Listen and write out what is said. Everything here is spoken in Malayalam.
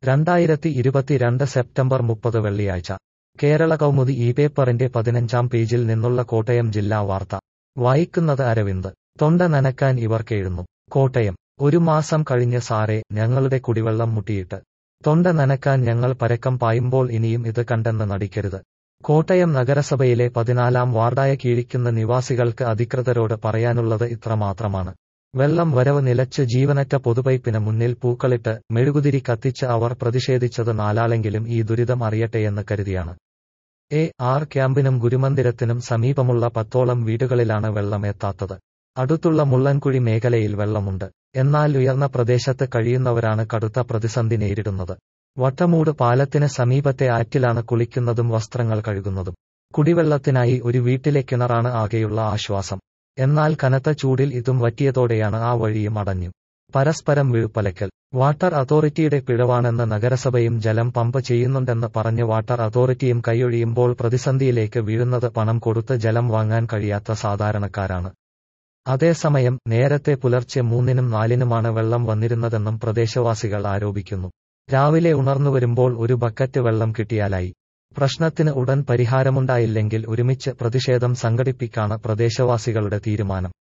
രണ്ടായിരത്തി ഇരുപത്തിരണ്ട് സെപ്റ്റംബർ മുപ്പത് വെള്ളിയാഴ്ച കേരള കൗമുദി ഈ പേപ്പറിന്റെ പതിനഞ്ചാം പേജിൽ നിന്നുള്ള കോട്ടയം ജില്ലാ വാർത്ത വായിക്കുന്നത് അരവിന്ദ് തൊണ്ട നനക്കാൻ ഇവർ കേഴുന്നു കോട്ടയം ഒരു മാസം കഴിഞ്ഞ് സാറേ ഞങ്ങളുടെ കുടിവെള്ളം മുട്ടിയിട്ട് തൊണ്ട നനക്കാൻ ഞങ്ങൾ പരക്കം പായുമ്പോൾ ഇനിയും ഇത് കണ്ടെന്ന് നടിക്കരുത് കോട്ടയം നഗരസഭയിലെ പതിനാലാം വാർഡായ കീഴിക്കുന്ന നിവാസികൾക്ക് അധികൃതരോട് പറയാനുള്ളത് ഇത്രമാത്രമാണ് വെള്ളം വരവ് നിലച്ച് ജീവനറ്റ പൊതുപൈപ്പിന് മുന്നിൽ പൂക്കളിട്ട് മെഴുകുതിരി കത്തിച്ച് അവർ പ്രതിഷേധിച്ചത് നാലാളെങ്കിലും ഈ ദുരിതം അറിയട്ടെയെന്ന് കരുതിയാണ് എ ആർ ക്യാമ്പിനും ഗുരുമന്ദിരത്തിനും സമീപമുള്ള പത്തോളം വീടുകളിലാണ് വെള്ളം എത്താത്തത് അടുത്തുള്ള മുള്ളൻകുഴി മേഖലയിൽ വെള്ളമുണ്ട് എന്നാൽ ഉയർന്ന പ്രദേശത്ത് കഴിയുന്നവരാണ് കടുത്ത പ്രതിസന്ധി നേരിടുന്നത് വട്ടമൂട് പാലത്തിന് സമീപത്തെ ആറ്റിലാണ് കുളിക്കുന്നതും വസ്ത്രങ്ങൾ കഴുകുന്നതും കുടിവെള്ളത്തിനായി ഒരു വീട്ടിലെ കിണറാണ് ആകെയുള്ള ആശ്വാസം എന്നാൽ കനത്ത ചൂടിൽ ഇതും വറ്റിയതോടെയാണ് ആ വഴിയും അടഞ്ഞു പരസ്പരം വീഴ്പ്പലക്കൽ വാട്ടർ അതോറിറ്റിയുടെ പിഴവാണെന്ന് നഗരസഭയും ജലം പമ്പ് ചെയ്യുന്നുണ്ടെന്ന് പറഞ്ഞ് വാട്ടർ അതോറിറ്റിയും കൈയൊഴിയുമ്പോൾ പ്രതിസന്ധിയിലേക്ക് വീഴുന്നത് പണം കൊടുത്ത് ജലം വാങ്ങാൻ കഴിയാത്ത സാധാരണക്കാരാണ് അതേസമയം നേരത്തെ പുലർച്ചെ മൂന്നിനും നാലിനുമാണ് വെള്ളം വന്നിരുന്നതെന്നും പ്രദേശവാസികൾ ആരോപിക്കുന്നു രാവിലെ ഉണർന്നുവരുമ്പോൾ ഒരു ബക്കറ്റ് വെള്ളം കിട്ടിയാലായി പ്രശ്നത്തിന് ഉടൻ പരിഹാരമുണ്ടായില്ലെങ്കിൽ ഒരുമിച്ച് പ്രതിഷേധം സംഘടിപ്പിക്കാണ് പ്രദേശവാസികളുടെ തീരുമാനം